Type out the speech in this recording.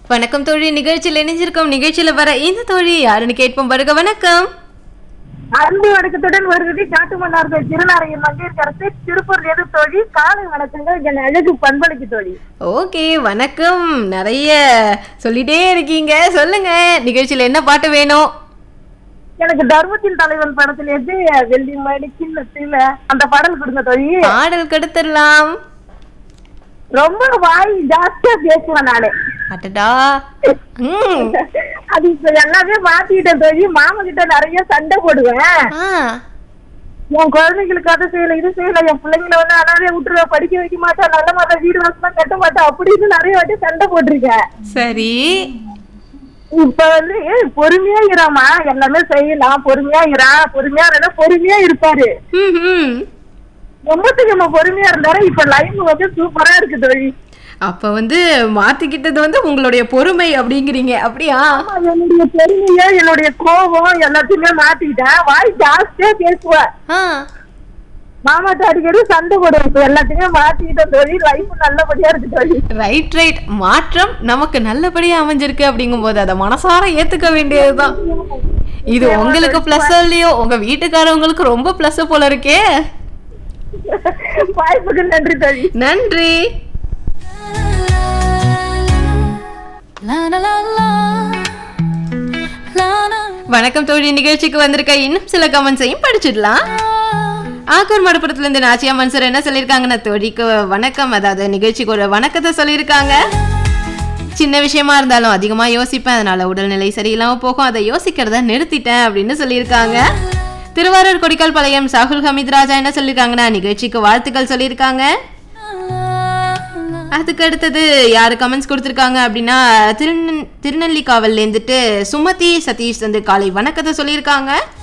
வணக்கம் தோழி நிகழ்ச்சியில் இணைஞ்சிருக்கோம் நிகழ்ச்சியில வர இந்த தோழி யாருன்னு கேட்போம் வருக வணக்கம் அன்பு வணக்கத்துடன் வருவது காட்டுமன்னார்கள் திருநாரையர் மங்கையர்கரசு திருப்பூர் எது தோழி காலை வணக்கங்கள் என் அழகு பண்பளிக்கு தோழி ஓகே வணக்கம் நிறைய சொல்லிட்டே இருக்கீங்க சொல்லுங்க நிகழ்ச்சியில என்ன பாட்டு வேணும் எனக்கு தர்மத்தின் தலைவன் படத்துல இருந்து வெள்ளி மணி சின்னத்துல அந்த பாடல் கொடுங்க தோழி பாடல் கெடுத்துடலாம் ரொம்ப வாய் ஜாஸ்தியா பேசுவேன் நானு அடடா ம் அது இப்ப எல்லாமே மாத்திட்டேன் தோழி மாமா கிட்ட நிறைய சண்டை போடுவேன் ஆ என் குழந்தைங்களுக்கு அதை செய்யல இது செய்யல என் பிள்ளைங்களை வந்து அனாதைய விட்டுருவ படிக்க வைக்க மாட்டேன் நல்ல மாதிரி வீடு வசலாம் கட்ட மாட்டேன் அப்படின்னு நிறைய வாட்டி சண்டை போட்டிருக்கேன் சரி இப்ப வந்து ஏய், பொறுமையா இராமா எல்லாமே செய்யலாம் பொறுமையா இரா பொறுமையா இருந்தா பொறுமையா இருப்பாரு ம் ம் ரொம்பத்துக்கு நம்ம பொறுமையா இருந்தாரு இப்ப லைஃப் வந்து சூப்பரா இருக்கு தோழி அப்ப வந்து மாத்திக்கிட்டது வந்து உங்களுடைய பொறுமை அப்படிங்கிறீங்க அப்படியா ஆமா, என்னுடைய பெருமையா என்னுடைய கோபம் எல்லாத்தையுமே மாத்திக்கிட்டேன் வாய் ஜாஸ்தியா பேசுவேன் ஆ மாமாட்ட அடிக்கடி சண்டை போடுவேன் இப்ப எல்லாத்தையுமே மாத்திக்கிட்டேன் தோழி லைஃப் நல்லபடியா இருக்கு தோழி ரைட் ரைட் மாற்றம் நமக்கு நல்லபடியா அமைஞ்சிருக்கு அப்படிங்கும்போது அதை மனசார ஏத்துக்க வேண்டியதுதான் இது உங்களுக்கு பிளஸ் இல்லையோ உங்க வீட்டுக்காரவங்களுக்கு ரொம்ப பிளஸ் போல இருக்கே வாய்ப்புக்கு நன்றி தோழி நன்றி La la la la la la வணக்கம் தோழி நிகழ்ச்சிக்கு வந்திருக்க இன்னும் சில கமெண்ட்ஸையும் படிச்சிடலாம் ஆக்கூர் மடப்புறத்துல இருந்து நாச்சியா மன்சர் என்ன சொல்லியிருக்காங்கன்னா தோழிக்கு வணக்கம் அதாவது நிகழ்ச்சிக்கு ஒரு வணக்கத்தை சொல்லியிருக்காங்க சின்ன விஷயமா இருந்தாலும் அதிகமா யோசிப்பேன் அதனால உடல்நிலை சரியில்லாம போகும் அதை யோசிக்கிறத நிறுத்திட்டேன் அப்படின்னு சொல்லியிருக்காங்க திருவாரூர் கொடிக்கால் பாளையம் சாகுல் ஹமீத் ராஜா என்ன சொல்லியிருக்காங்கன்னா நிகழ்ச்சிக்கு வாழ்த்துக்கள் சொல்லியிருக்காங்க அதுக்கு அடுத்தது யார் கமெண்ட்ஸ் கொடுத்துருக்காங்க அப்படின்னா திருநெல் திருநெல்லிக்காவல்ல இருந்துட்டு சுமதி சதீஷ் வந்து காலை வணக்கத்தை சொல்லியிருக்காங்க